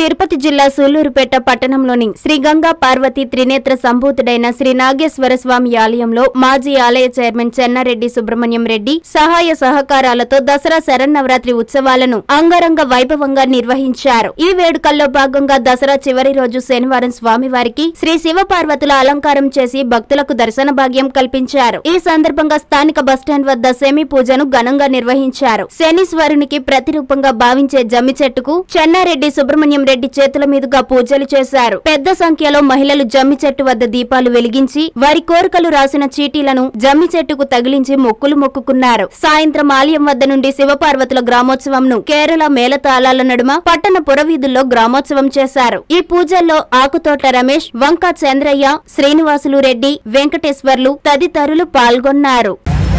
తిరుపతి జిల్లా సూలూరుపేట పట్టణంలోని శ్రీ గంగా పార్వతి త్రినేత్ర సంభూతుడైన శ్రీ నాగేశ్వర స్వామి ఆలయంలో మాజీ ఆలయ చైర్మన్ చెన్నారెడ్డి సుబ్రహ్మణ్యం రెడ్డి సహాయ సహకారాలతో దసరా శరన్నవరాత్రి ఉత్సవాలను అంగరంగ వైభవంగా నిర్వహించారు ఈ వేడుకల్లో భాగంగా దసరా చివరి రోజు శనివారం స్వామివారికి శ్రీ శివపార్వతుల అలంకారం చేసి భక్తులకు దర్శన భాగ్యం కల్పించారు ఈ సందర్భంగా స్థానిక బస్టాండ్ వద్ద సెమి పూజను ఘనంగా నిర్వహించారు శనీశ్వరునికి ప్రతిరూపంగా భావించే జమ్మి చెట్టుకు చెన్నారెడ్డి సుబ్రహ్మణ్యం రెడ్డి చేతుల మీదుగా పూజలు చేశారు పెద్ద సంఖ్యలో మహిళలు జమ్మి చెట్టు వద్ద దీపాలు వెలిగించి వారి కోరికలు రాసిన చీటీలను జమ్మి చెట్టుకు తగిలించి మొక్కులు మొక్కుకున్నారు సాయంత్రం ఆలయం వద్ద నుండి శివపార్వతుల గ్రామోత్సవంను కేరళ మేళతాళాల నడుమ పట్టణ పురవీధుల్లో గ్రామోత్సవం చేశారు ఈ పూజల్లో ఆకుతోట రమేష్ వంక చంద్రయ్య శ్రీనివాసులు రెడ్డి వెంకటేశ్వర్లు తదితరులు పాల్గొన్నారు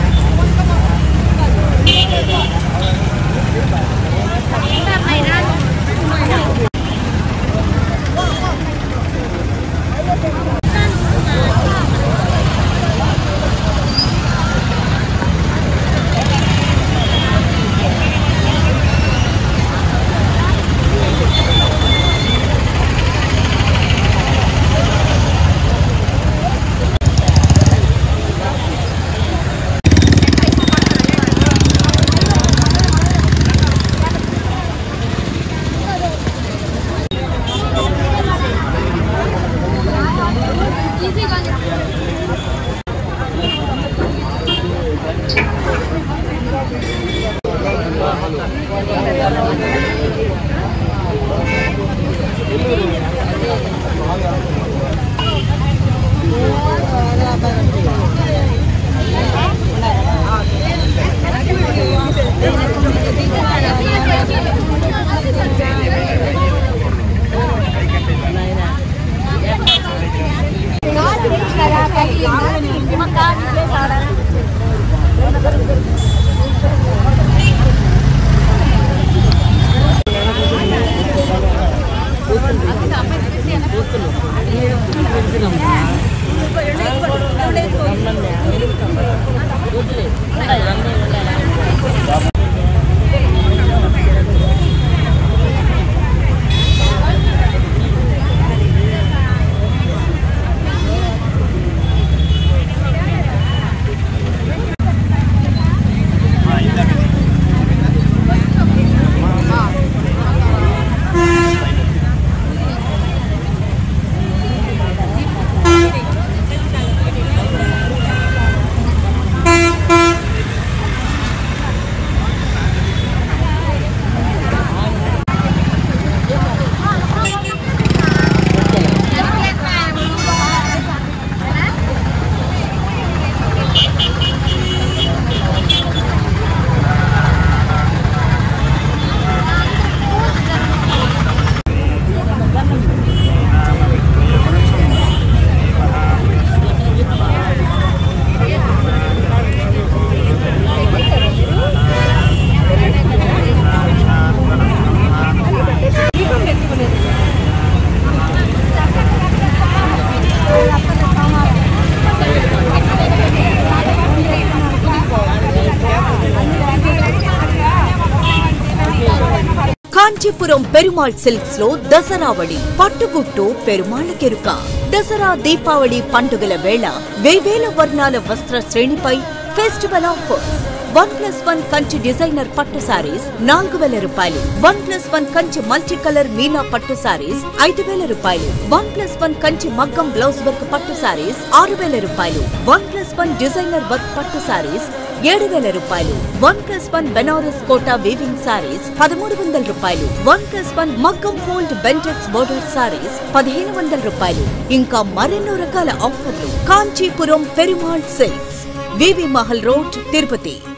కాంచీపురం పెరుమాళ్ సిల్క్స్ లో దసరావళి పట్టుగుట్టు పెరుమాళ్ కెరుక దసరా దీపావళి పండుగల వేళ వేవేల వర్ణాల వస్త్ర శ్రేణిపై festival offers one plus one Kanchi designer పట్టు సారీస్ నాలుగు వేల రూపాయలు one plus one Kanchi multi colour మీనా పట్టు సారీస్ ఐదు వేల రూపాయలు వన్ ప్లస్ వన్ కంచి మగ్గం బ్లౌజ్ వర్క్ పట్టు సారీస్ ఆరు వేల రూపాయలు one plus one designer work పట్టు సారీస్ ఏడు వేల రూపాయలు one plus one Banaras Kota weaving sarees పదమూడు వందల రూపాయలు వన్ ప్లస్ వన్ మగ్గం ఫోల్డ్ బెంటెక్స్ బోర్డర్ సారీస్ పదిహేను వందల రూపాయలు ఇంకా మరెన్నో రకాల ఆఫర్లు Kanchipuram Perumal silks VV Mahal road Tirupati